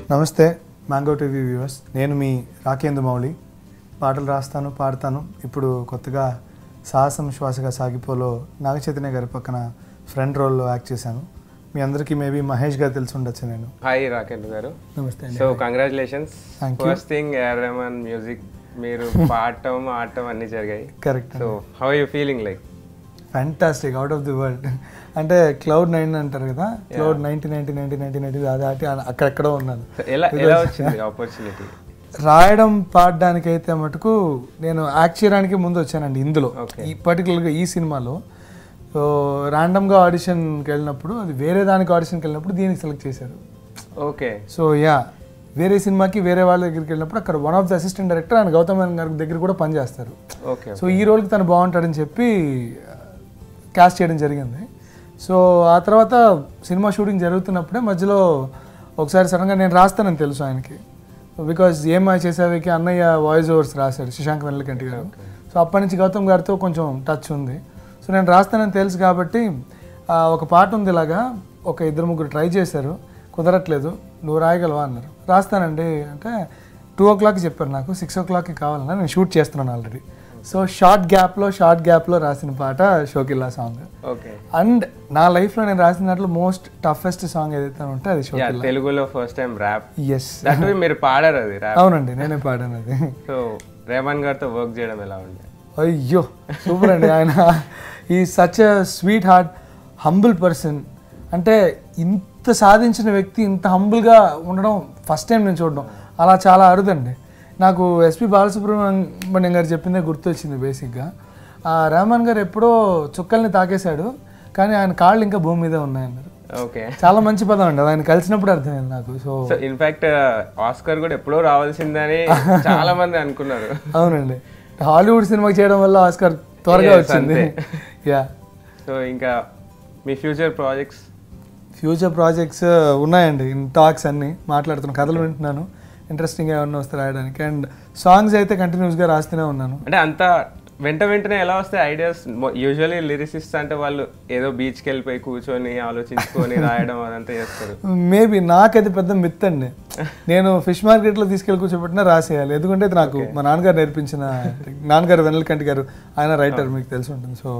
నమస్తే mango TV viewers నేను మీ రాకేంద్ర మౌళి పాటలు రాస్తాను పాడతాను ఇప్పుడు కొత్తగా సాహసం శ్వాసగా సాగిపోలో నాగ చైతన్య గారి పక్కన ఫ్రంట్ రోల్లో యాక్ట్ చేశాను మీ అందరికీ మేబీ మహేష్ గారు తెలిసి ఉండొచ్చు నేను హాయ్ రాకేంద్ర గారు నమస్తే అండి so congratulations Thank you. First thing A R Rahman music మీరు పాడటం ఆడటం అన్ని జరిగాయి correct so how you feeling like fantastic out of the world అంటే క్లౌడ్ నైన్ అంటారు కదా cloud ninety ninety ninety ninety ninety దాటి అక్కడెక్కడో ఉన్నాను ఎలా ఎలా వచ్చింది ఆపర్చునిటీ రాయడం పాడడానికి అయితే మటుకు నేను యాక్ట్ చేయడానికి ముందు వచ్చానండి ఇందులో Okay. ఈ పర్టికులర్గా ఈ సినిమాలో సో ర్యాండమ్గా ఆడిషన్కి వెళ్ళినప్పుడు అది వేరే దానికి ఆడిషన్కి వెళ్ళినప్పుడు దీనికి సెలెక్ట్ చేశారు ఓకే సో యా వేరే సినిమాకి వేరే వాళ్ళ దగ్గరికి వెళ్ళినప్పుడు అక్కడ one of the assistant director ఆయన గౌతమ్ మేనన్ గారి దగ్గర కూడా పనిచేస్తారు ఓకే సో ఈ రోల్కి తను బాగుంటాడని చెప్పి క్యాస్ట్ చేయడం జరిగింది సో ఆ తర్వాత సినిమా షూటింగ్ జరుగుతున్నప్పుడే మధ్యలో ఒకసారి సడన్గా నేను రాస్తానని తెలుసు ఆయనకి బికాజ్ ఏమా చేసేవికి అన్నయ్య వాయిస్ ఓవర్స్ రాశాడు శశాంక్ వెన్నెలకంటి గారు సో అప్పటి నుంచి గౌతమ్ గారితో కొంచెం టచ్ ఉంది సో నేను రాస్తానని తెలుసు కాబట్టి ఆ, ఒక పాట ఉంది ఇలాగా ఒక ఇద్దరు ముగ్గురు ట్రై చేశారు కుదరట్లేదు నువ్వు రాయగలవా అన్నారు రాస్తానండి అంటే టూ ఓ క్లాక్కి చెప్పారు నాకు సిక్స్ ఓ క్లాక్కి కావాలన్నా నేను షూట్ చేస్తున్నాను ఆల్రెడీ సో షార్ట్ గ్యాప్లో షార్ట్ గ్యాప్లో రాసిన పాట షోకిల్లా సాంగ్ ఓకే అండ్ నా లైఫ్లో నేను రాసిన దాంట్లో మోస్ట్ టఫెస్ట్ సాంగ్ ఏదైతే ఉంటే అది యా షోకిల్లా తెలుగులో first time rap yes that మీరు పాడారు అది ర్యాప్ అవునండి నేనే పాడాను అది సో రెహమాన్ గారితో వర్క్ చేయడం ఎలా ఉండే అయ్యో సూపర్ అండి ఆయన ఈ such sweet heart humble person అంటే ఇంత సాధించిన వ్యక్తి ఇంత హంబుల్గా ఉండడం ఫస్ట్ టైం నేను చూడడం అలా చాలా అరుదండి నాకు ఎస్పి బాలసుబ్రహ్మణ్యం గారు చెప్పిందే గుర్తొచ్చింది బేసిక్గా ఆ రెహమాన్ గారు ఎప్పుడో చుక్కల్ని తాకేశాడు కానీ ఆయన కాళ్ళు ఇంకా భూమి మీదే ఉన్నాయన్నారు ఓకే చాలా మంచి పదం అండి అది ఆయన కలిసినప్పుడు అర్థమైంది నాకు సో సో ఇన్ఫాక్ట్ ఆస్కర్ కూడా ఎప్పుడో రావాల్సిందని చాలా మంది అనుకున్నారు అవునండి హాలీవుడ్ సినిమాకి చేయడం వల్ల ఆస్కార్ త్వరగా Yes, వచ్చింది యా సో ఇంకా మీ ఫ్యూచర్ ప్రాజెక్ట్స్ ఫ్యూచర్ ప్రాజెక్ట్స్ ఉన్నాయండి ఇన్ టాక్స్ అన్ని మాట్లాడుతున్నాను కథలు వింటున్నాను ఇంట్రెస్టింగ్ ఏమన్నా వస్తే రాయడానికి అండ్ సాంగ్స్ అయితే కంటిన్యూస్గా రాస్తూనే ఉన్నాను అంటే అంత వెంట వెంటనే ఎలా వస్తాయి ఐడియాస్ యూజువల్లీ లిరిసిస్ట్ అంటే వాళ్ళు ఏదో బీచ్కి వెళ్ళిపోయి కూర్చొని ఆలోచించుకొని రాయడం అదంతా చేస్తారు మేబీ నాకైతే పెద్ద మిత్ అండి నేను ఫిష్ మార్కెట్లో తీసుకెళ్ళి కూర్చోబెట్టినా రాసేయాలి ఎందుకంటే ఇది నాకు మా నాన్నగారు నేర్పించిన నాన్నగారు వెన్నెలకంటి గారు ఆయన రైటర్ మీకు తెలిసి ఉంటుంది సో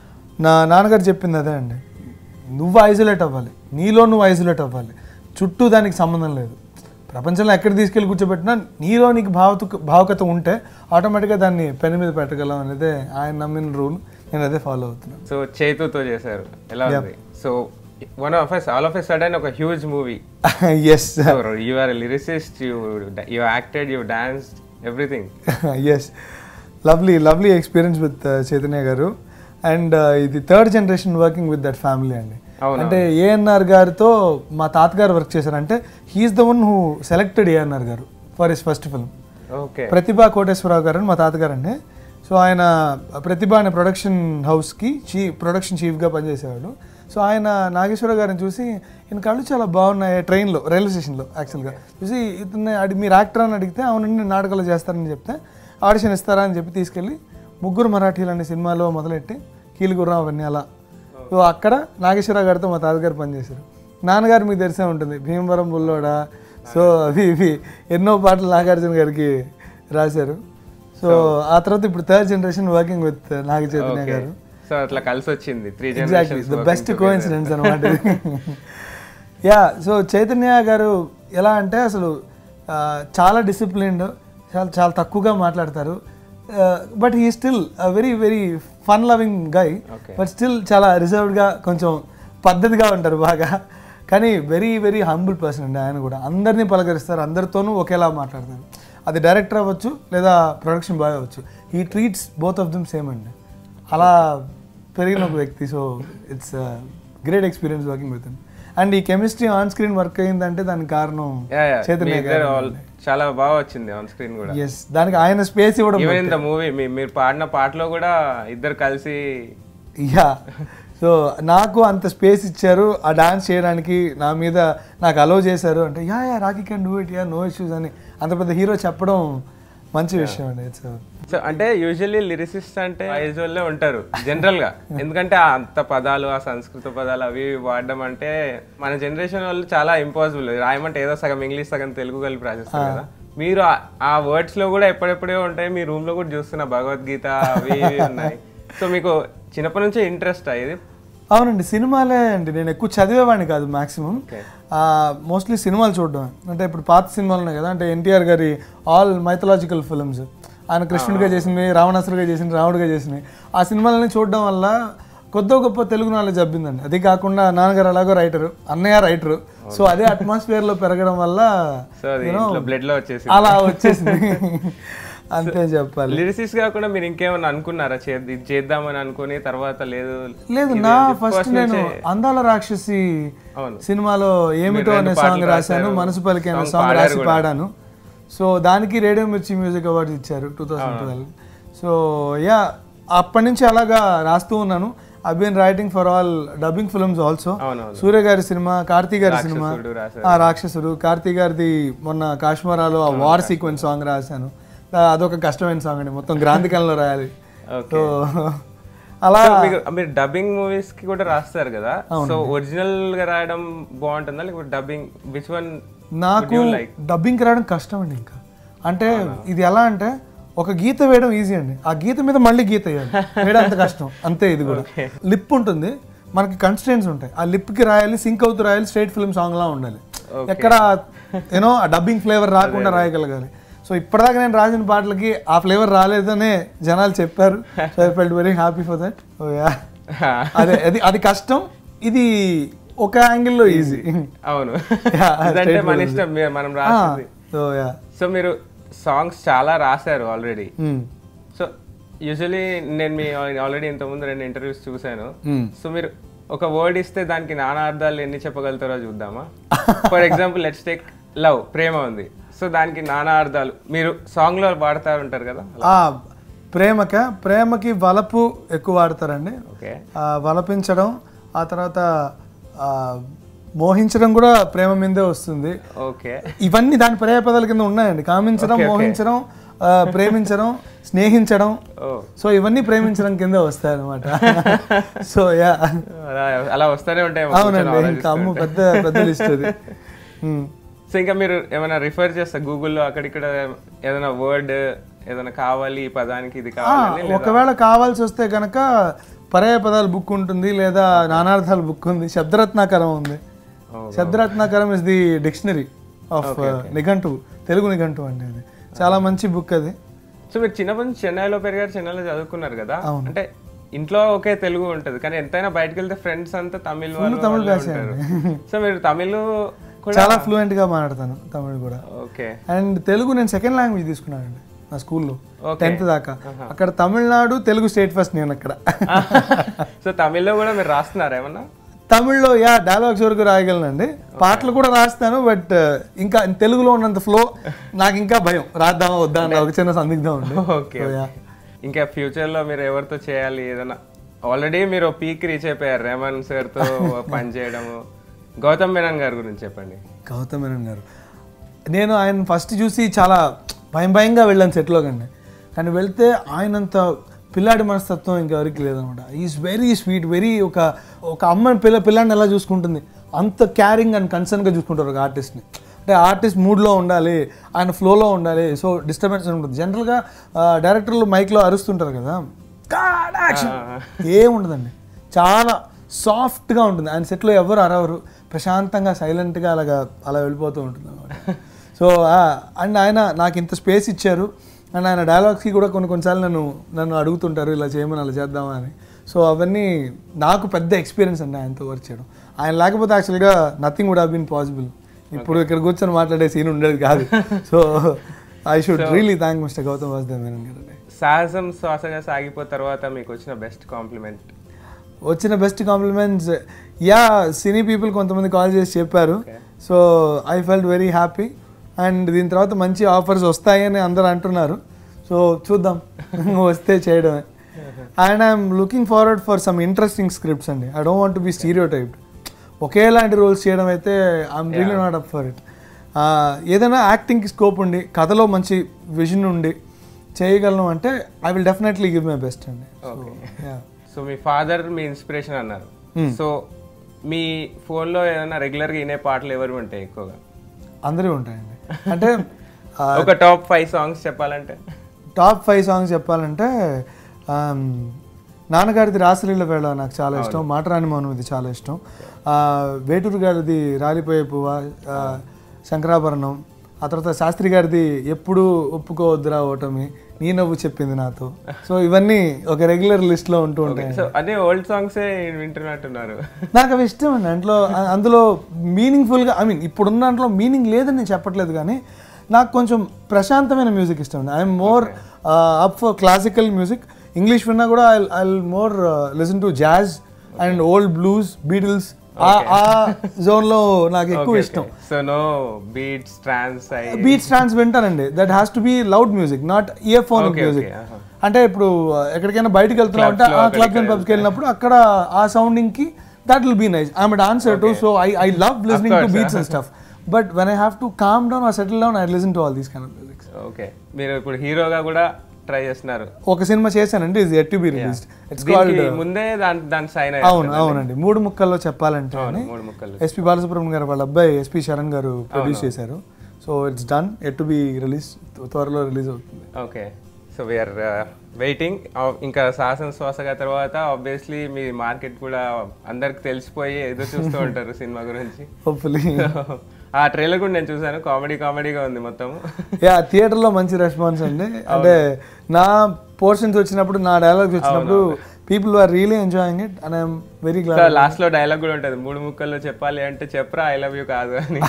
నా నాన్నగారు చెప్పింది అదే అండి నువ్వు ఐసోలేట్ అవ్వాలి నీలో నువ్వు ఐసోలేట్ అవ్వాలి చుట్టూ దానికి సంబంధం లేదు ప్రపంచంలో ఎక్కడ తీసుకెళ్ళి కూర్చోబెట్టినా నీలో నీకు భావత భావకత ఉంటే ఆటోమేటిక్గా దాన్ని పెన్ మీద పెట్టగలం అనేది ఆయన నమ్మిన రూల్ నేను అదే ఫాలో అవుతున్నాను సో చేతుతో చేశారు ఎలా ఉంది so one of as all of as sudden ఒక huge movie as you are lyricist you you acted you dance everything as lovely lovely experience with Chaitanya garu and ఇది third generation working with that family అండి అవునా? అంటే ఏఎన్ఆర్ గారితో మా తాతగారు work చేశారు అంటే he's the one who selected ANR గారు for his first film okay Pratibha Koteswararao గారు అని మా తాతగారు అండి సో ఆయన ప్రతిభ అనే ప్రొడక్షన్ హౌస్కి చీ ప్రొడక్షన్ చీఫ్గా పనిచేసేవాడు సో ఆయన నాగేశ్వర గారిని చూసి ఈయన కళ్ళు చాలా బాగున్నాయి ట్రైన్లో రైల్వే స్టేషన్లో యాక్చువల్గా చూసి ఇతన్ని అడి మీరు యాక్టర్ అని అడిగితే అవునండి నేను నాటకాలు చేస్తానని చెప్తే ఆడిషన్ ఇస్తారా అని చెప్పి తీసుకెళ్ళి ముగ్గురు మరాఠీలు అనే సినిమాలో మొదలెట్టి కీలుగుర్రం అవన్నీ అలా సో అక్కడ నాగేశ్వరరావు గారితో మా తాతగారు పనిచేశారు నాన్నగారు మీకు తెలిసే ఉంటుంది భీమవరం బుల్లోడా సో అవి ఇవి ఎన్నో పాటలు నాగార్జున గారికి రాశారు సో ఆ తర్వాత ఇప్పుడు third generation working with Naga Chaitanya గారు సో అట్లా కలిసి వచ్చింది three exactly generations the best coincidence అనమాట యా సో చైతన్య గారు ఎలా అంటే అసలు ఆ, చాలా డిసిప్లిన్డ్ చాలా చాలా తక్కువగా మాట్లాడతారు but he still very very fun loving guy Okay. But still చాలా రిజర్వ్డ్గా కొంచెం పద్ధతిగా ఉంటారు బాగా కానీ వెరీ వెరీ హంబుల్ పర్సన్ అండి ఆయన కూడా అందరినీ పలకరిస్తారు అందరితోనూ ఒకేలా మాట్లాడతారు అది డైరెక్టర్ అవ్వచ్చు లేదా ప్రొడక్షన్ బాయ్ అవ్వచ్చు he treats both of them same అండి అలా పెరిగిన ఒక వ్యక్తి so it's great experience working with and ఈ కెమిస్ట్రీ ఆన్ స్క్రీన్ వర్క్ అయిందంటే దానికి కారణం చైతన్య గారు చాలా బాగా వచ్చింది ఆన్ స్క్రీన్ కూడా ఎస్ దానికి ఆయన స్పేస్ ఇవ్వడం ఈవెన్ ఇన్ ద మూవీ మీరు పాడిన పాటలో కూడా ఇద్దరు కలిసి యా సో నాకు అంత స్పేస్ ఇచ్చారు ఆ డాన్స్ చేయడానికి నా మీద నాకు అలో చేశారు అంటే yeah yeah Rocky can do it yeah no issues అని అంత పెద్ద హీరో చెప్పడం మంచి విషయం అండి ఇట్స్ సో అంటే యూజువల్లీ లిరిసిస్ట్ అంటే వయసు వాళ్ళే ఉంటారు జనరల్ గా ఎందుకంటే ఆ అంత పదాలు ఆ సంస్కృత పదాలు అవి ఇవి వాడడం అంటే మన జనరేషన్ వాళ్ళు చాలా ఇంపాసిబుల్ రాయమంటే ఏదో సగం ఇంగ్లీష్ సగం తెలుగు కలిపి రాసేస్తారు కదా మీరు ఆ- ఆ వర్డ్స్ లో కూడా ఎప్పుడెప్పుడే ఉంటాయి మీ రూమ్ లో కూడా చూస్తున్న భగవద్గీత అవి ఇవి ఉన్నాయి సో మీకు చిన్నప్పటి నుంచే ఇంట్రెస్ట్ ఇది అవునండి సినిమాలే అండి నేను ఎక్కువ చదివేవాడిని కాదు మాక్సిమం Okay. మోస్ట్లీ సినిమాలు చూడడం అంటే ఇప్పుడు పాత సినిమాలు ఉన్నాయి కదా అంటే ఎన్టీఆర్ గారి ఆల్ మైథలాజికల్ ఫిల్మ్స్ ఆయన కృష్ణుడిగా చేసినవి రావణాసురుగా చేసినవి రాముడిగా చేసినవి ఆ సినిమాలని చూడడం వల్ల కొద్దో గొప్ప తెలుగు నాలెడ్జ్ అబ్బిందండి అది కాకుండా నాన్నగారు అలాగో రైటరు అన్నయ్య రైటరు సో అదే atmosphere లో పెరగడం వల్ల సో అది ఇంట్లో బ్లడ్ లో వచ్చేసి అలా వచ్చేసింది అంతే చెప్పాలి లిరిసిస్ట్ కాకుండా మీరు ఇంకేమన్నా అనుకున్నారా చే- ఇది చేద్దామని అనుకుని తర్వాత లేదు లేదు నా ఫస్ట్ నేను అందాల రాక్షసి అవును సినిమాలో ఏమిటో అనే సాంగ్ రాశాను మనసు పలికి అనే సాంగ్ రాసి పాడాను సో దానికి రేడియో మిర్చి మ్యూజిక్ అవార్డు ఇచ్చారు two thousand twelve so yeah అప్పటి నుంచి అలాగా రాస్తూ ఉన్నాను I been writing for all dubbing films also అవునవును సూర్య గారి సినిమా కార్తీ గారి సినిమా రాక్షసుడు రాశారు ఆ రాక్షసుడు కార్తీ గారిది మొన్న కాశ్మీరాలో ఆ వార్ సీక్వెన్స్ సాంగ్ రాశాను ఆ, అదొక కష్టమైన సాంగ్ అండి మొత్తం గ్రాంధికంలో రాయాలి ఓకే సో అలా సో మీకు మీరు డబ్బింగ్ మూవీస్ కి కూడా రాస్తారు కదా సో ఒరిజినల్ గా రాయడం బాగుంటుందా లేకపోతే డబ్బింగ్ విచ్ వన్ నాకు డబ్బింగ్ రాయడం కష్టం అండి ఇంకా అంటే ఇది ఎలా అంటే ఒక గీత వేయడం ఈజీ అండి ఆ గీత మీద మళ్ళీ గీత వేయాలి వేయడం అంత కష్టం అంతే ఇది కూడా లిప్ ఉంటుంది మనకి కన్స్టెంట్స్ ఉంటాయి ఆ లిప్ కి రాయాలి సింక్ అవుతూ రాయాలి స్ట్రైట్ ఫిల్మ్ సాంగ్ లా ఉండాలి ఎక్కడ యూనో ఆ డబ్బింగ్ ఫ్లేవర్ రాకుండా రాయగలగాలి సో ఇప్పటిదాకా నేను రాసిన పాటలకి ఆ ఫ్లేవర్ రాలేదనే జనాలు చెప్పారు so I felt very happy for that oh yeah అదే అది అది కష్టం ఇది ఒక యాంగిల్లో ఈజీ అవును Yeah, ఇదంటే మన ఇష్టం మీ- మనం రాసింది సో యా సో మీరు సాంగ్స్ చాలా రాశారు ఆల్రెడీ సో యూజువలీ నేను మీ ఆల్రెడీ ఇంతకుముందు రెండు ఇంటర్వ్యూస్ చూశాను సో మీరు ఒక వర్డ్ ఇస్తే దానికి నానా అర్థాలు ఎన్ని చెప్పగలుగుతారో చూద్దామా for example let's take love ప్రేమ ఉంది సో దానికి నానా అర్థాలు మీరు సాంగ్ లో వాడుతూ ఉంటారు కదా ఆ ప్రేమక ప్రేమకి వలపు ఎక్కువ వాడతారండి ఓకే ఆ, వలపించడం ఆ తర్వాత ఆ, మోహించడం కూడా ప్రేమ మీదే వస్తుంది ఓకే ఇవన్నీ దాని పర్యాయ పదాల కింద ఉన్నాయండి కామించడం మోహించడం ఆ, ప్రేమించడం స్నేహించడం ఓ సో ఇవన్నీ ప్రేమించడం కింద వస్తాయి అనమాట సో యా అలా అలా వస్తూనే ఉంటాయి అవునండి ఇంకా అమ్ము పెద్ద పెద్ద లిస్ట్ అది ఉమ్. సో ఇంకా మీరు ఏమైనా రిఫర్ చేస్తారు గూగుల్లో అక్కడిక్కడ ఏదైనా వర్డ్ ఏదైనా కావాలి ఈ పదానికి ఇది కావాలి ఒకవేళ కావాల్సి వస్తే కనుక పర్యాయ పదాలు బుక్ ఉంటుంది లేదా నానార్థాలు బుక్ ఉంది శబ్దరత్నాకరం ఉంది Sabdaratnakaram is the dictionary of నిఘంటు తెలుగు నిఘంటు అండి అది చాలా మంచి బుక్ అది సో మీరు చిన్నప్పటి నుంచి చెన్నైలో పెరిగారు చెన్నైలో చదువుకున్నారు కదా అంటే ఇంట్లో ఒకే తెలుగు ఉంటది కానీ ఎంతైనా బయటకు వెళ్తే ఫ్రెండ్స్ అంతా తమిళ్ వాళ్ళు వాళ్ళే ఉంటారు సో మీరు తమిళ్ కూడా చాలా ఫ్లూయెంట్ గా మాట్లాడతాను తమిళ్ కూడా ఓకే అండ్ తెలుగు నేను సెకండ్ లాంగ్వేజ్ తీసుకున్నానండి నా స్కూల్లో Okay. టెన్త్ దాకా అక్కడ తమిళనాడు తెలుగు స్టేట్ ఫస్ట్ నేను అక్కడ సో తమిళ్లో కూడా మీరు రాస్తున్నారా ఏమన్నా తమిళ్లో యా డైలాగ్స్ వరకు రాయగలనండి పాటలు కూడా రాస్తాను బట్ ఇంకా తెలుగులో ఉన్నంత ఫ్లో నాకు ఇంకా భయం రాద్దామా వద్దా అన్న ఒక చిన్న సందిగ్ధం ఉంది ఓకే ఇంకా ఫ్యూచర్ లో మీరు ఎవరితో చేయాలి ఏదైనా ఆల్రెడీ మీరు పీక్ రీచ్ అయిపోయారు రేమన్ సార్ తో పని చేయడము గౌతమ్ మేనన్ గారి గురించి చెప్పండి గౌతమ్ మేనన్ గారు నేను ఆయన ఫస్ట్ చూసి చాలా భయం భయంగా వెళ్ళాను సెట్లో కండి కానీ వెళ్తే ఆయనంత పిల్లాడి మనస్తత్వం ఇంకెవరికి లేదనమాట ఈజ్ వెరీ స్వీట్ వెరీ ఒక ఒక అమ్మాయి పిల్ల పిల్లాడిని ఎలా చూసుకుంటుంది అంత క్యారింగ్ అండ్ కన్సర్న్గా చూసుకుంటారు ఒక ఆర్టిస్ట్ని అంటే ఆర్టిస్ట్ మూడ్లో ఉండాలి ఆయన ఫ్లోలో ఉండాలి సో డిస్టర్బెన్స్ ఉంటుంది జనరల్గా డైరెక్టర్లు మైక్లో అరుస్తుంటారు కదా "God, action!" ఏముండదండి చాలా సాఫ్ట్గా ఉంటుంది ఆయన సెట్లో ఎవరు అరవరు ప్రశాంతంగా సైలెంట్గా అలాగా అలా వెళ్ళిపోతూ ఉంటుంది అనమాట సో అండ్ ఆయన నాకు ఇంత స్పేస్ ఇచ్చారు అండ్ ఆయన డైలాగ్స్కి కూడా కొన్ని కొన్నిసార్లు నన్ను నన్ను అడుగుతుంటారు ఇలా చేయమని అలా చేద్దామా అని సో అవన్నీ నాకు పెద్ద ఎక్స్పీరియన్స్ అండి ఆయనతో వర్క్ చేయడం ఆయన లేకపోతే యాక్చువల్గా nothing would have been possible ఇప్పుడు ఇక్కడ కూర్చొని మాట్లాడే సీన్ ఉండేది కాదు so I should really thank mister Gautham Vasudev Menon గారు సాహసం శ్వాసగా సాగిపో తర్వాత మీకు వచ్చిన బెస్ట్ కాంప్లిమెంట్ వచ్చిన best compliments yeah cine people కొంతమంది కాల్ చేసి చెప్పారు so I felt very happy and దీని తర్వాత మంచి ఆఫర్స్ వస్తాయని అందరూ అంటున్నారు సో చూద్దాం వస్తే చేయడమే and I'm looking forward for some interesting scripts అండి I don't want be stereotyped ఒకేలాంటి రోల్స్ చేయడం అయితే I'm really not up for it ఆ, ఏదైనా యాక్టింగ్కి స్కోప్ ఉండి కథలో మంచి విజన్ ఉండి చేయగలను అంటే I will definitely give my best అండి ఓకే Yeah. సో మీ ఫాదర్ మీ ఇన్స్పిరేషన్ అన్నారు సో మీ ఫోన్లో ఏదైనా రెగ్యులర్గా వినే పాటలు ఎవరు ఉంటాయి ఎక్కువగా అందరూ ఉంటాయండి అంటే ఆ, ఒక టాప్ ఫైవ్ సాంగ్స్ చెప్పాలంటే టాప్ ఫైవ్ సాంగ్స్ చెప్పాలంటే ఆమ్, నాన్నగారిది రాసలీల వేళ నాకు చాలా ఇష్టం మాటరాని మౌనం ఇది చాలా ఇష్టం ఆ, వేటూరు గారిది రాలిపోయే పువ్వ ఆ, శంకరాభరణం ఆ తర్వాత శాస్త్రి గారిది ఎప్పుడు ఒప్పుకోవద్దురా ఓటమి నీ నవ్వు చెప్పింది నాతో సో ఇవన్నీ ఒక రెగ్యులర్ లిస్ట్లో ఉంటూ ఉంటాయి సో అదే ఓల్డ్ సాంగ్సే వింటున్నట్టున్నారు నాకు అవి ఇష్టం అండి దాంట్లో అ- అందులో మీనింగ్ఫుల్గా ఐ మీన్ ఇప్పుడున్న దాంట్లో మీనింగ్ లేదని నేను చెప్పట్లేదు కానీ నాకు కొంచెం ప్రశాంతమైన మ్యూజిక్ ఇష్టం అండి I'm more up for classical music English విన్నా కూడా I I more listen to jazz and old blues Beatles ఆ జోన్లో నాకు ఎక్కువ ఇష్టం సో నో బీట్స్ ట్రాన్స్ అయ్యి బీట్ స్టాండ్స్ వింటానండి that has to be loud music not earphone music okay, aha. అంటే ఇప్పుడు uh, ఎక్కడికైనా బయటకు వెళ్తున్నాం అంటే ఆ క్లబ్ అండ్ పబ్స్కి వెళ్ళినప్పుడు అక్కడ ఆ సౌండింగ్ కి that will be nice I'm dancer too so I I love listening to beats and stuff but when I have to calm down or settle down I listen to all these kind of music okay మీరు ఇప్పుడు హీరోగా కూడా try చేస్తున్నారు ఒక సినిమా చేశానండి ఇది yet to be released it's దీనికి ముందే దాని దాని సైన్ అవును అవునండి మూడు ముక్కల్లో చెప్పాలంటే అని మూడు ముక్కలు ఎస్పి బాలసుబ్రహ్మణ్యం గారు వాళ్ళ అబ్బాయి ఎస్పి శరణ్ గారు ప్రొడ్యూస్ చేశారు so it's done yet to be release త్వరలో రిలీజ్ అవుతుంది ఓకే సో వీఆర్ వెయిటింగ్ ఇంకా శాసన శ్వాసగా తర్వాత ఆబ్వియస్లీ మీ మార్కెట్ కూడా అందరికి తెలిసిపోయి ఎదురు చూస్తూ ఉంటారు సినిమా గురించి హోప్ఫుల్లీ ఆ ట్రైలర్ కూడా నేను చూసాను కామెడీ కామెడీగా ఉంది మొత్తం యా థియేటర్లో మంచి రెస్పాన్స్ అండి అంటే నా పోర్షన్స్ వచ్చినప్పుడు నా డైలాగ్స్ వచ్చినప్పుడు people are really enjoying it and I'm very so glad last లో డైలాగ్ కూడా ఉంటుంది మూడు ముక్కల్లో చెప్పాలి అంటే చెప్పరా ఐ లవ్ యూ కాదు అని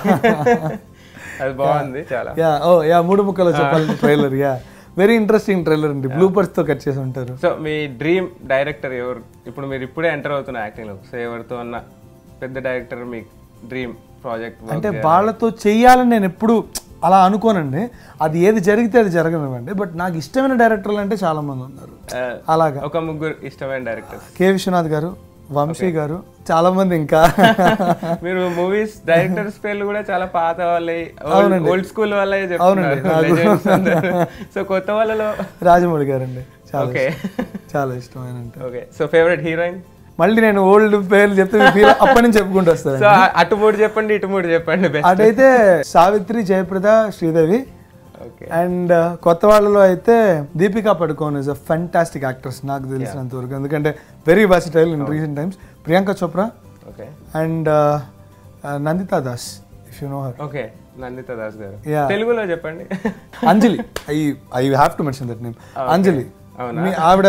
అది బాగుంది చాలా యా ఓ యా మూడు ముక్కలు చెప్పాలి trailer yeah very interesting trailer అండి బ్లూపర్స్ తో కట్ చేసి ఉంటారు సో మీ డ్రీమ్ డైరెక్టర్ ఎవరు ఇప్పుడు మీరు ఇప్పుడే ఎంటర్ అవుతున్న యాక్టింగ్ లో సో ఎవరితో ఉన్న పెద్ద డైరెక్టర్ మీ డ్రీమ్ ప్రాజెక్ట్ అంటే వాళ్ళతో చెయ్యాలని నేను ఎప్పుడు అలా అనుకోనండి అది ఏది జరిగితే అది జరగనివ్వండి బట్ నాకు ఇష్టమైన డైరెక్టర్లు అంటే చాలా మంది ఉన్నారు అలాగా ఒక ముగ్గురు ఇష్టమైన డైరెక్టర్స్ కే విశ్వనాథ్ గారు వంశీ గారు చాలా మంది ఇంకా మీరు మూవీస్ డైరెక్టర్స్ పేర్లు కూడా చాలా పాత వాళ్ళే ఓల్డ్ స్కూల్ వాళ్ళే అవునండి, చెప్తున్నారు సో కొత్త వాళ్ళలో రాజమౌళి గారండి చాలా ఓకే చాలా ఇష్టమైన అంటే ఓకే సో ఫేవరెట్ హీరోయిన్ మళ్ళీ నేను ఓల్డ్ పేర్లు చెప్తే మీ feel అప్పటి నుంచి చెప్పుకుంటూ వస్తాను సో అటు మూడు చెప్పండి ఇటు మూడు చెప్పండి బెస్ట్ అటైతే సావిత్రి జయప్రద శ్రీదేవి ఓకే అండ్ కొత్త వాళ్ళలో అయితే Deepika Padukone is a fantastic actress నాకు తెలిసినంత వరకు ఎందుకంటే very versatile in recent times Priyanka Chopra okay and Nandita Das if you know her okay Nandita Das గారు Yeah. తెలుగులో చెప్పండి Anjali I I have to mention that name Anjali అవునా? మీ ఆవిడ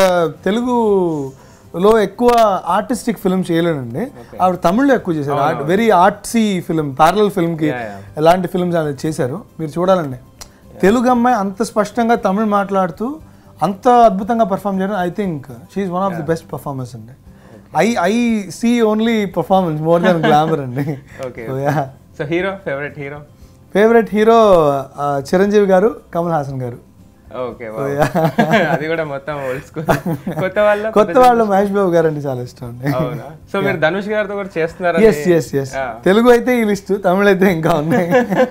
తెలుగులో ఎక్కువ ఆర్టిస్టిక్ ఫిల్మ్ చేయలేనండి ఆవిడ తమిళ్లో ఎక్కువ చేశారు very artsy film parallel film కి Yeah, yeah. ఎలాంటి ఫిల్మ్స్ అనేది చేశారు మీరు చూడాలండి తెలుగు అమ్మాయి అంత స్పష్టంగా తమిళ్ మాట్లాడుతూ అంత అద్భుతంగా పర్ఫామ్ చేయడం I think she's one of the best performance అండి I I see only performance more than glamour అండి okay So, yeah. So hero favourite hero favourite hero Chiranjeevi గారు కమల్ హాసన్ గారు ఓకే అది కూడా మొత్తం ఓల్డ్ స్కూల్ కొత్త వాళ్ళ కొత్త వాళ్ళు మహేష్ బాబు గారు అంటే చాలా ఇష్టం అండి అవునా సో మీరు ధనుష్ గారితో కూడా చేస్తున్నారు ఎస్ ఎస్ ఎస్ తెలుగు అయితే ఈ లిస్ట్ తమిళ అయితే ఇంకా ఉన్నాయి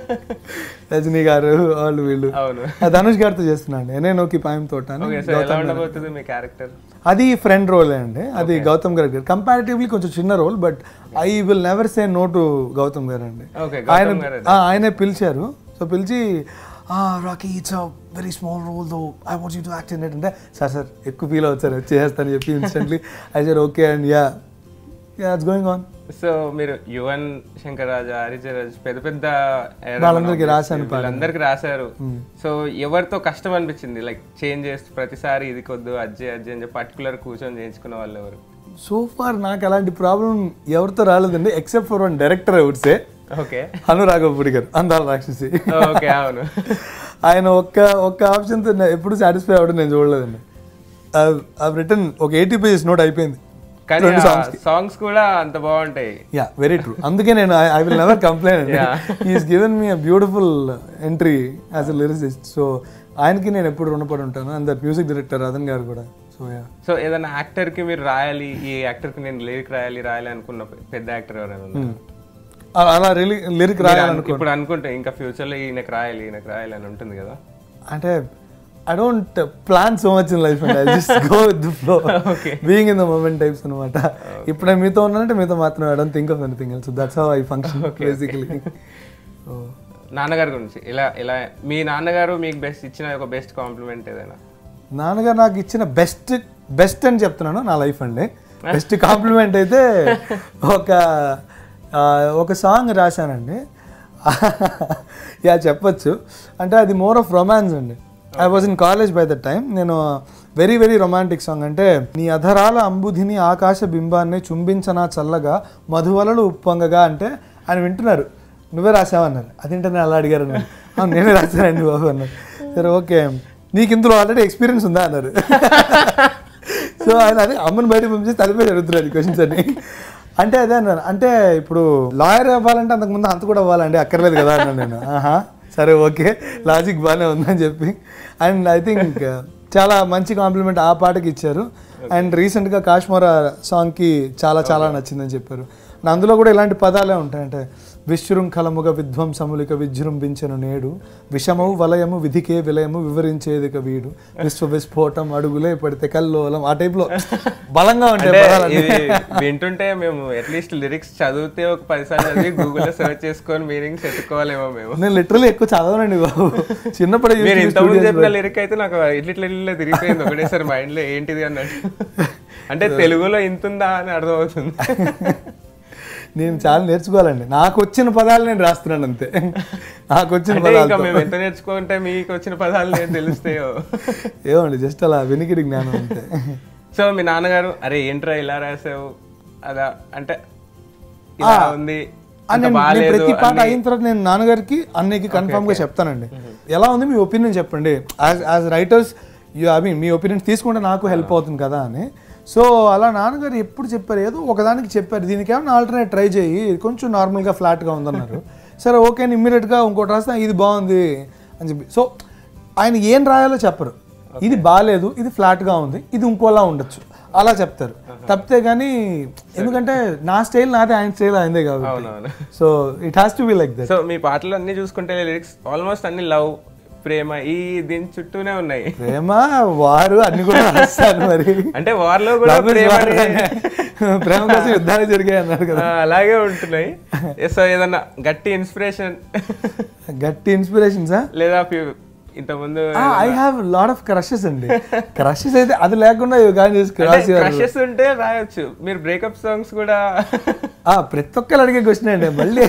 రజనీ గారు వాళ్ళు వీళ్ళు అవును ఆ ధనుష్ గారితో చేస్తున్నాను నేను ఒక పాయం తోట అని. ఓకే సో ఎలా ఉండబోతుంది మీ క్యారెక్టర్ అది ఫ్రెండ్ రోలే అండి అది గౌతమ్ గారి గారు కంపారిటివ్లీ కొంచెం చిన్న role but I will never say no to Gautham గారు అండి ఓకే ఆయన గౌతమ్ గారు ఆ, ఆయనే పిలిచారు సో పిలిచి Rocky it's a very small role though I want you to act in it అంటే సార్ సార్ ఎక్కువ ఫీల్ అవుతుంది సార్ చేస్తాను చెప్పి instantly I sir okay and yeah yeah it's going on so మీరు యువన్ శంకర్ రాజా హరిచరాజ్ పెద్ద పెద్ద era వాళ్ళందరికీ మనం రాశాను వీళ్ళందరికీ రాశారు సో ఎవరితో కష్టం అనిపించింది లైక్ చేంజ్ చేస్తూ ప్రతిసారి ఇది కొద్దు అజ్జే అజ్జే అని చెప్పి పర్టికులర్ కూర్చొని చేయించుకున్న వాళ్ళు ఎవరు సో ఫార్ నాకు అలాంటి ప్రాబ్లం ఎవరితో రాలేదండి ఎక్సెప్ట్ ఫర్ వన్ డైరెక్టర్ అవుట్సే ఓకే అనురాఘపుడి గారు అందాల రాక్షసి ఓకే అవును ఆయన ఒక్క ఒక్క ఆప్షన్తో ఎప్పుడు సాటిస్ఫై అవ్వడం నేను చూడలేదండి రిటర్న్ ఒక ఎయిటీ పేజెస్ నోట్ అయిపోయింది కానీ సాంగ్స్ కూడా అంత బాగుంటాయి యా వెరీ ట్రూ అందుకే నేను ఐ విల్ నెవర్ కంప్లైన్ అండి he's given me beautiful entry as a lyricist so ఆయనకి నేను ఎప్పుడు రుణపడి ఉంటాను and that music director Radhan గారు కూడా సో యా సో ఏదైనా యాక్టర్ కి మీరు రాయాలి ఈ యాక్టర్ కి నేను లిరిక్ రాయాలి రాయాలి అనుకున్న పెద్ద యాక్టర్ ఎవరైనా ఉన్నారా? అలా- అలా లిరిక్ రాయాలనుకో ఇప్పుడు అనుకుంటే ఇంకా ఫ్యూచర్ లో ఈయనకు రాయాలి ఈయనకు రాయాలి అని ఉంటుంది కదా అంటే I don't plan so much in life అండి I just go with the flow being in the moment types అనమాట ఇప్పుడు నేను మీతో ఉన్నానంటే మీతో మాత్రం I don't think of anything else that's how I function basically నాన్నగారి గురించి ఇలా ఇలా మీ నాన్నగారు మీకు బెస్ట్ ఇచ్చిన ఒక బెస్ట్ కాంప్లిమెంట్ ఏదైనా నాన్నగారు నాకు ఇచ్చిన బెస్ట్ బెస్ట్ అని చెప్తున్నాను నా లైఫ్ అండి బెస్ట్ కాంప్లిమెంట్ అయితే ఒక ఆ, ఒక సాంగ్ రాశానండి యా చెప్పొచ్చు అంటే అది మోర్ ఆఫ్ రొమాన్స్ అండి I was in college by that time నేను వెరీ వెరీ రొమాంటిక్ సాంగ్ అంటే నీ అధరాల అంబుధిని ఆకాశ బింబాన్ని చుంబించనా చల్లగా మధువలలు ఉప్పొంగగా అంటే ఆయన వింటున్నారు నువ్వే రాసావన్నారు అదేంటే నేను అలా అడిగారు అన్నారు. "అవును, నేనే రాశానండి బాబు అన్నారు సరే ఓకే నీకు ఇందులో ఆల్రెడీ ఎక్స్పీరియన్స్ ఉందా అన్నారు సో ఆయన అదే అమ్మని బయట పంపించి తలపై జరుగుతున్నారు క్వశ్చన్స్ అన్ని అంటే అదే అన్నాను అంటే ఇప్పుడు లాయర్ అవ్వాలంటే అంతకుముందు అంత కూడా అవ్వాలండి అక్కర్లేదు కదా అన్నాను నేను ఆహా సరే ఓకే లాజిక్ బాగానే ఉందని చెప్పి అండ్ ఐ థింక్ చాలా మంచి కాంప్లిమెంట్ ఆ పాటకి ఇచ్చారు అండ్ రీసెంట్గా కాశ్మీరా సాంగ్కి చాలా చాలా నచ్చిందని చెప్పారు నా అందులో కూడా ఇలాంటి పదాలే ఉంటాయి అంటే విశృంఖలముగ విధ్వంసములిక విజృంభించను నేడు విషమవు వలయము విధికే విలయము వివరించేదిక వీడు విశ్వ విస్ఫోటం అడుగులే పడితే కల్లోలం ఆ టైప్ లో బలంగా ఉంటాయి అంటే పదాలన్నీ. ఇది వింటుంటే మేము అట్లీస్ట్ లిరిక్స్ చదివితే ఒక పదిసార్లు చదివి గూగుల్లో సెర్చ్ చేసుకొని మీనింగ్స్ ఎత్తుకోవాలేమో మేము నేను లిటరల్లీ ఎక్కువ చదవనండి బాబు చిన్నప్పుడు మీరు ఇంతకుముందు చెప్పిన లిరిక్ అయితే నాకు ఇట్ల ఇట్ల ఇట్ల తిరిగిపోయింది ఒకటేసారి మైండ్ లో ఏంటిది అన్నట్టు అంటే తెలుగులో ఇంత ఉందా అని అర్థమవుతుంది నేను చాలా నేర్చుకోవాలండి నాకు వచ్చిన పదాలు నేను రాస్తున్నాను అంతే నాకు వచ్చిన అంటే ఇంకా పదాలు మేము ఎంత నేర్చుకుంటే మీకు వచ్చిన పదాలు నేను తెలుస్తాయో ఏమండి జస్ట్ అలా వెనికిడి జ్ఞానం అంతే సో మీ నాన్నగారు అరే ఏంట్రా ఇలా రాసావు అదా అంటే ఇలా ఉంది ఆ, అంత నేను- నేను బాగాలేదు ప్రతి పాట అయిన తర్వాత నేను నాన్నగారికి అన్నయ్యకి కన్ఫర్మ్ గా చెప్తానండి ఎలా ఉంది మీ ఒపీనియన్ చెప్పండి as as writers you I mean మీ ఒపీనియన్ తీసుకుంటే నాకు హెల్ప్ అవుతుంది కదా అని సో అలా నాన్నగారు ఎప్పుడు చెప్పారు ఏదో ఒకదానికి చెప్పారు దీనికి ఏమైనా ఆల్టర్నేట్ ట్రై చేయి ఇది కొంచెం నార్మల్గా ఫ్లాట్గా ఉందన్నారు సరే ఓకే అని ఇమ్మీడియట్గా ఇంకోటి రాస్తే ఇది బాగుంది అని చెప్పి సో ఆయన ఏం రాయాలో చెప్పరు ఇది బాగాలేదు ఇది ఫ్లాట్గా ఉంది ఇది ఇంకోలా ఉండొచ్చు అలా చెప్తారు తప్పితే కానీ ఎందుకంటే నా స్టైల్ నాదే ఆయన స్టైల్ ఆయనదే కాబట్టి అవునవును so it has to be like that so మీ పాటలు అన్ని చూసుకుంటే లిరిక్స్ ఆల్మోస్ట్ అన్ని లవ్ ప్రేమ ఈ దీని చుట్టూనే ఉన్నాయి ప్రేమ వారు అన్ని కూడా రాస్తాను మరి అంటే వారిలో కూడా Love is ప్రేమ war అనే. ప్రేమ కోసం యుద్ధాలు జరిగాయి అన్నారు కదా ఆ, అలాగే ఉంటున్నాయి సో ఏదన్నా గట్టి ఇన్స్పిరేషన్ గట్టి ఇన్స్పిరేషన్సా లేదా few- ఇంతకుముందు I have lot of crushes అండి క్రషెస్ అయితే అది లేకుండా ఇవి కానీ చేసి రాసి క్రషెస్ ఉంటే రాయొచ్చు మీరు బ్రేకప్ సాంగ్స్ కూడా ఆ, ప్రతి ఒక్కరు అడిగే క్వశ్చన్ అండి మళ్ళీ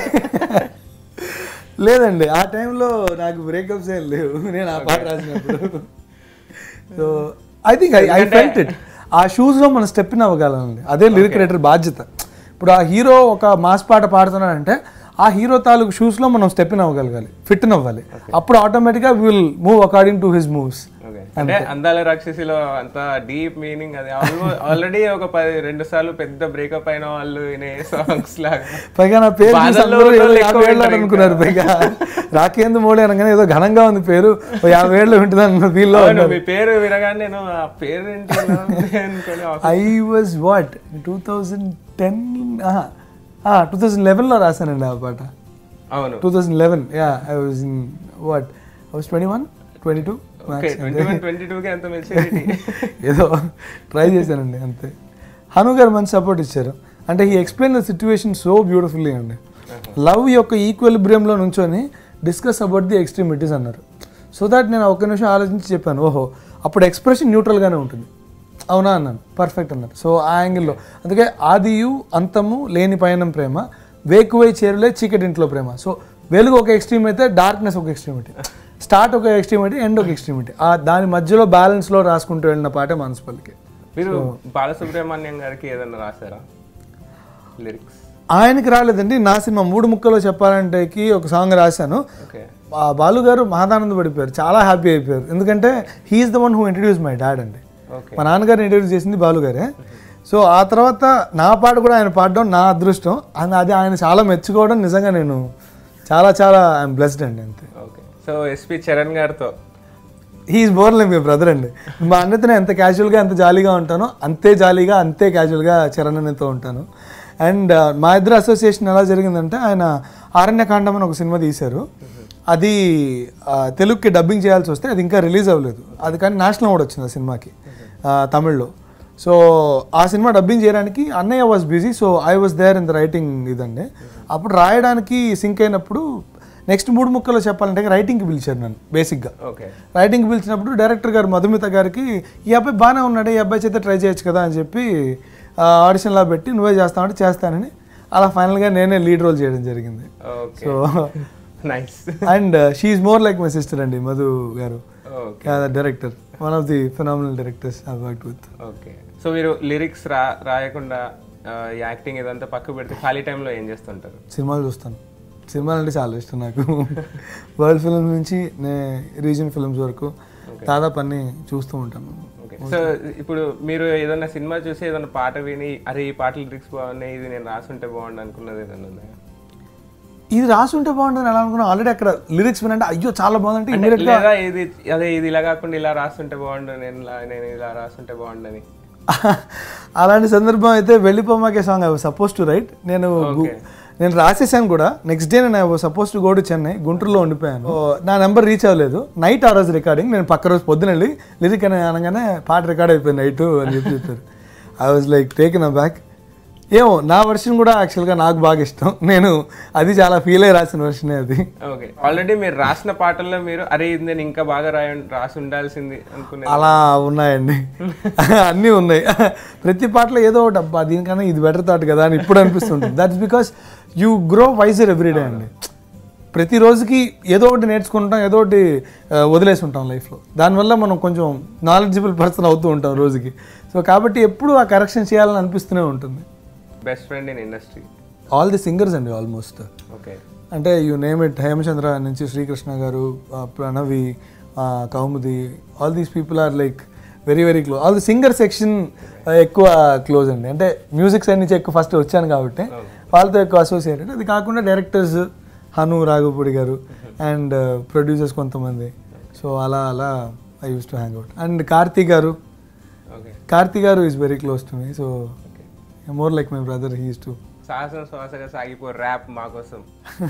లేదండి ఆ టైంలో నాకు బ్రేకప్స్ ఏం లేవు నేను ఆ పాట రాసినప్పుడు so I think I I felt it ఆ షూస్ లో మనం స్టెప్ ఇన్ అవ్వగలండి అదే లిరిక్ రైటర్ బాధ్యత ఇప్పుడు ఆ హీరో ఒక మాస్ పాట పాడుతున్నాడంటే ఆ హీరో తాలూకు షూస్ లో మనం స్టెప్ ఇన్ అవ్వగలగాలి ఫిట్ ఇన్ అవ్వాలి అప్పుడు ఆటోమేటిక్గా will move according to his moves Okay. అంటే అందాల రాక్షసిలో అంత డీప్ మీనింగ్ అది ఆల్రెడీ ఒక పది రెండు సార్లు పెద్ద బ్రేకప్ అయిన వాళ్ళు వినే సాంగ్స్ లాగా పైగా నా పేరు చూసి బాధల్లో అందరూ ఏదో ఉన్నోళ్ళు యాభై ఎక్కువ ఏళ్ళు వింటారు అనుకున్నారు పైగా రాకేంద్ర మోడీ అనగానే ఏదో ఘనంగా ఉంది పేరు ఓ యాభై ఏళ్ళు ఉంటుంది అన్న ఫీల్ లో అవును, మీ పేరు వినగానే నేను ఆ పేరు ఏంటి ఇలా ఉంది అనుకొని I was what two thousand ten two thousand లెవెన్లో రాశానండి ఆ పాట అవును two thousand eleven yeah I was in what I was twenty one twenty two okay twenty one twenty two కి ఎంత మెచ్యూరిటీ ఏదో ట్రై చేశానండి అంతే హను గారు మంచి సపోర్ట్ ఇచ్చారు అంటే ఈ explain the situation so beautifully అండి లవ్ యొక్క ఈక్వల్ బ్రియంలో నుంచొని డిస్కస్ అబౌట్ ది ఎక్స్ట్రీమిటీస్ అన్నారు సో దాట్ నేను ఒక్క నిమిషం ఆలోచించి చెప్పాను ఓహో అప్పుడు ఎక్స్ప్రెషన్ న్యూట్రల్గానే ఉంటుంది అవునా అన్నాను పర్ఫెక్ట్ అన్నారు సో ఆ యాంగిల్లో అందుకే ఆదియు అంతము లేని పయనం ప్రేమ వేకువై చేరులే చీకటి ఇంట్లో ప్రేమ సో వెలుగు ఒక ఎక్స్ట్రీమ్ అయితే డార్క్నెస్ ఒక ఎక్స్ట్రీమిటీ స్టార్ట్ ఒక ఎక్స్ట్రీమిటీ ఎండ్ ఒక ఎక్స్ట్రీమిటీ ఆ దాని మధ్యలో బ్యాలెన్స్లో రాసుకుంటూ వెళ్ళిన పాటే మనస్పల్లికి మీరు బాలసుబ్రహ్మణ్యం గారికి ఏదన్నా రాశారా లిరిక్స్ ఆయనకి రాలేదండి నా సినిమా మూడు ముక్కలో చెప్పాలంటేకి ఒక సాంగ్ రాశాను ఓకే ఆ బాలు గారు మహాదానంద పడిపోయారు చాలా హ్యాపీ అయిపోయారు ఎందుకంటే he's the one who introduce my dad అండి ఓకే మా నాన్నగారిని ఇంట్రడ్యూస్ చేసింది బాలు గారే సో ఆ తర్వాత నా పాట కూడా ఆయన పాడడం నా అదృష్టం అండ్ అది ఆయన చాలా మెచ్చుకోవడం నిజంగా నేను చాలా చాలా ఐఎమ్ బ్లెస్డ్ అండి అంతే ఓకే సో ఎస్పి చరణ్ గారితో he's more like my brother అండి మా అన్నతో నేను ఎంత క్యాజువల్గా ఎంత జాలీగా ఉంటానో అంతే జాలీగా అంతే క్యాజువల్గా చరణ్ అన్నతో ఉంటాను అండ్ మా ఇద్దరు అసోసియేషన్ ఎలా జరిగిందంటే ఆయన ఆరణ్యకాండం అని ఒక సినిమా తీశారు అది ఆ, తెలుగుకి డబ్బింగ్ చేయాల్సి వస్తే అది ఇంకా రిలీజ్ అవ్వలేదు అది కానీ నేషనల్ అవార్డు వచ్చింది ఆ సినిమాకి ఆ, తమిళ్లో సో ఆ సినిమా డబ్బింగ్ చేయడానికి అన్నయ్య was busy so I was there in the writing ఇదండి అప్పుడు రాయడానికి సింక్ అయినప్పుడు నెక్స్ట్ మూడు ముక్కలు చెప్పాలంటే రైటింగ్కి పిలిచారు నన్ను బేసిక్గా ఓకే రైటింగ్ పిలిచినప్పుడు డైరెక్టర్ గారు మధుమిత గారికి ఈ అబ్బాయి బాగానే ఉన్నాడు ఈ అబ్బాయి చేత ట్రై చేయొచ్చు కదా అని చెప్పి ఆడిషన్లా పెట్టి నువ్వే చేస్తావంటే చేస్తానని అలా ఫైనల్గా నేనే లీడ్ రోల్ చేయడం జరిగింది okay so nice and she's more like my sister అండి మధు గారు okay director one of the phenomenal directors I work with okay so మీరు లిరిక్స్ రా రాయకుండా యాక్టింగ్ ఇదంతా పక్క పెడితే ఖాళీ టైంలో ఏం చేస్తుంటారు సినిమాలు చూస్తాను సినిమాలు అంటే చాలా ఇష్టం నాకు వరల్డ్ ఫిల్మ్స్ నుంచి నే రీజన్ ఫిల్మ్స్ వరకు దాదాపు అన్ని చూస్తూ ఉంటాను ఓకే సో ఇప్పుడు మీరు ఏదైనా సినిమా చూసి ఏదైనా పాట విని అరే ఈ పాట లిరిక్స్ బాగున్నాయి ఇది నేను రాసుంటే బాగుండు అనుకున్నది ఏదైనా ఉందా ఇది రాసి ఉంటే బాగుంటుంది ఎలా అనుకున్నా ఆల్రెడీ అక్కడ లిరిక్స్ వినంటే అయ్యో చాలా బాగుందంటే ఇమీడియట్ గా లేదా ఇది అదే ఇది ఇలా కాకుండా ఇలా రాస్తుంటే బాగుండు నేను ఇలా- నేను ఇలా రాస్తుంటే బాగుండని అలాంటి సందర్భం అయితే వెళ్ళిపోమాకే song I suppose to write నేను గు- నేను రాసేసాను కూడా నెక్స్ట్ డే నేను I suppose to go to Chennai గుంటూరులో ఉండిపోయాను ఓ, నా నెంబర్ రీచ్ అవ్వలేదు నైట్ ఆ రోజు రికార్డింగ్ నేను పక్క రోజు పొద్దున వెళ్ళి లిరిక్ అని అనగానే పాట రికార్డ్ అయిపోయింది నైట్ అని చెప్పి చెప్పారు I was like taken aback ఏమో నా వర్షన్ కూడా యాక్చువల్గా నాకు బాగా ఇష్టం నేను అది చాలా ఫీల్ అయ్యి రాసిన వర్షనే అది ఓకే ఆల్రెడీ మీరు రాసిన పాటల్లో మీరు అరే ఇది నేను ఇంకా బాగా రాయ రాసి ఉండాల్సింది అనుకునే అలా ఉన్నాయండి అన్నీ ఉన్నాయి ప్రతి పాటలో ఏదో ఒకటి అబ్బా దీనికన్నా ఇది బెటర్ థాట్ కదా అని ఇప్పుడు అనిపిస్తుంటుంది that's because you grow wiser everyday అండి ప్రతి రోజుకి ఏదో ఒకటి నేర్చుకుంటాం ఏదో ఒకటి ఆ, వదిలేసి ఉంటాం లైఫ్లో దానివల్ల మనం కొంచెం నాలెడ్జబుల్ పర్సన్ అవుతూ ఉంటాం రోజుకి సో కాబట్టి ఎప్పుడు ఆ కరెక్షన్ చేయాలని అనిపిస్తూనే ఉంటుంది best friend in industry all the singers అండి ఆల్మోస్ట్ ఓకే అంటే యూ నేమ్ ఇట్ హేమచంద్ర నుంచి శ్రీకృష్ణ గారు ఆ, ప్రణవి ఆ, Kaumudi all these people are like very very close all the singer section ఎక్కువ క్లోజ్ అండి అంటే మ్యూజిక్ సైడ్ నుంచి ఎక్కువ ఫస్ట్ వచ్చాను కాబట్టి వాళ్ళతో ఎక్కువ అసోసియేటెడ్ అది కాకుండా డైరెక్టర్స్ హను రాఘవపూడి గారు అండ్ ప్రొడ్యూసర్స్ కొంతమంది సో అలా అలా I use to hang out and Karthi గారు ఓకే కార్తీ గారు is very close to me so more like my brother he's to Sahasam Swasaga Sagipo rap మా కోసం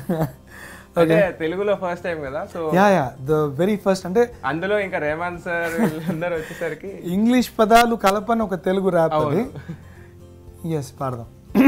అంటే తెలుగులో ఫస్ట్ టైం కదా so yeah yeah the very first అంటే అందులో ఇంకా రేమాన్ సార్ వీళ్ళందరూ వచ్చేసరికి ఇంగ్లీష్ పదాలు కలపని ఒక తెలుగు ర్యాప్ అది ఎస్ పాడదాం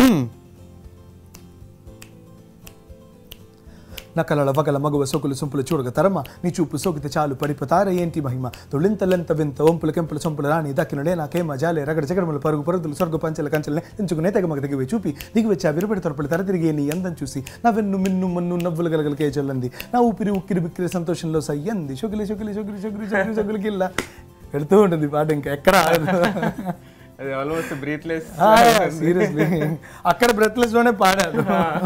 నకలల వగల మగువ సొకులు సొంపులు చూడగ తరమ నీ చూపు సోకితే చాలు పడిపోతార ఏంటి మహిమ తొలింతలెంత వింత ఒంపుల కెంపుల సొంపుల రాని దక్కినడే నాకేమ జాలే రగడ జగడములు పరుగు పరుగులు స్వర్గ పంచల కంచెలనే ఎంచుకునే తెగ మగ తెగివే చూపి దిగి వచ్చి ఆ విరపడి తొరపడి తర తిరిగి నీ అందం చూసి నా వెన్ను మిన్ను మన్ను నవ్వులు గలగలకే చల్లంది నా ఊపిరి ఉక్కిరి బిక్కిరి సంతోషంలో సయ్యంది షొగిలి షొగిలి షొగిలి షొగిలి షొగిలి షొగిలి గిల్ల వెళుతూ ఉంటుంది పాట ఇంకా ఎక్కడ ఆగదు అది ఆల్మోస్ట్ బ్రీత్లెస్ సీరియస్లీ అక్కడ బ్రెత్లెస్ లోనే పాడాడు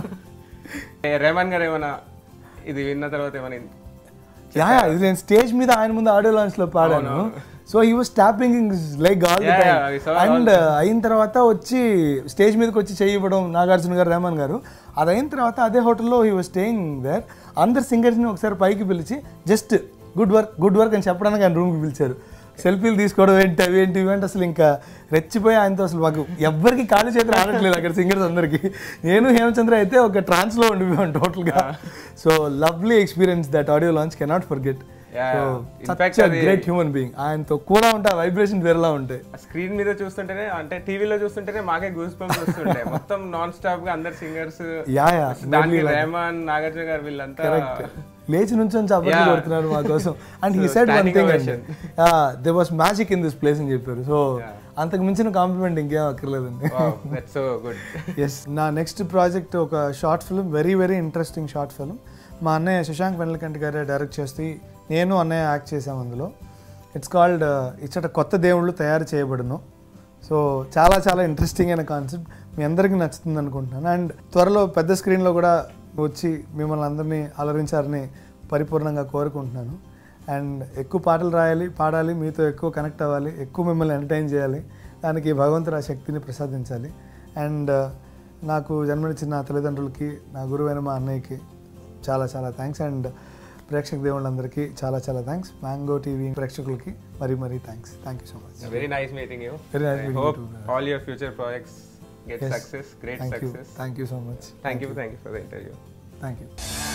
రేమాన్ గారు ఏమైనా ఇది విన్న తర్వాత ఏమైనా యా యా, ఇది నేను స్టేజ్ మీద ఆయన ముందు ఆడియో లాంచ్ లో పాడాను so he was tapping like all the Yeah, time yeah, I saw and అయిన తర్వాత వచ్చి స్టేజ్ మీదకి వచ్చి చేయి ఇవ్వడం నాగార్జున గారు రెహమాన్ గారు అది అయిన తర్వాత అదే హోటల్లో హీ వాస్ స్టేయింగ్ దేర్ అందరు సింగర్స్ని ఒకసారి పైకి పిలిచి just good work good work అని చెప్పడానికి ఆయన రూమ్కి పిలిచారు సెల్ఫీలు తీసుకోవడం ఏంటి అవి ఏంటి ఇవి అంటే అసలు ఇంకా రెచ్చిపోయి ఆయనతో అసలు మాకు ఎవ్వరికి కాళ్ళు చేతులు ఆడట్లేదు అక్కడ సింగర్స్ అందరికి నేను హేమచంద్ర అయితే ఒక ట్రాన్స్లో ఉండిపోయాను టోటల్గా so lovely experience that audio launch cannot forget Yeah, so in fact such అది- గ్రేట్ హ్యూమన్ బీయింగ్ ఆయనతో కూడా ఉంటే వైబ్రేషన్ వేరేలా ఉంటాయి స్క్రీన్ మీద చూస్తుంటేనే అంటే టీవీలో చూస్తుంటేనే మాకే గూస్ బంప్స్ వస్తుంటాయి మొత్తం నాన్ స్టాప్ గా అందరు సింగర్స్ యా యా దానికి రెహమాన్ నాగార్జున గారు వీళ్ళంతా లేచి నుంచి చప్పట్లు Yeah. కొడుతున్నారు మా కోసం and he So, said one standing thing ovation. They was magic in this place అని చెప్పారు సో అంతకు మించిన కాంప్లిమెంట్ ఇంకేం అక్కర్లేదండి దట్స్ సో గుడ్ ఎస్ నా నెక్స్ట్ ప్రాజెక్ట్ ఒక short film very very interesting short film మా అన్నయ్య శశాంక్ వెన్నెలకంటి గారే డైరెక్ట్ చేసి నేను అన్నయ్య యాక్ట్ చేసాం అందులో ఇట్స్ కాల్డ్ ఇచ్చట కొత్త దేవుళ్ళు తయారు చేయబడును సో చాలా చాలా ఇంట్రెస్టింగ్ అయిన కాన్సెప్ట్ మీ అందరికీ నచ్చుతుంది అనుకుంటున్నాను అండ్ త్వరలో పెద్ద స్క్రీన్లో కూడా వచ్చి మిమ్మల్ని అందరినీ అలరించారని పరిపూర్ణంగా కోరుకుంటున్నాను అండ్ ఎక్కువ పాటలు రాయాలి పాడాలి మీతో ఎక్కువ కనెక్ట్ అవ్వాలి ఎక్కువ మిమ్మల్ని ఎంటర్టైన్ చేయాలి దానికి భగవంతుడు ఆ శక్తిని ప్రసాదించాలి అండ్ నాకు జన్మనిచ్చిన నా తల్లిదండ్రులకి నా గురువైన మా అన్నయ్యకి చాలా చాలా థ్యాంక్స్ అండ్ ప్రేక్షక దేవుళ్ళందరికీ చాలా చాలా థ్యాంక్స్ మ్యాంగో టీవీ ప్రేక్షకులకి మరీ మరీ thanks thank you so much very nice meeting you Very nice meeting hope you too. All your future projects get success great thank you success thank you so much thank you thank you for the interview thank you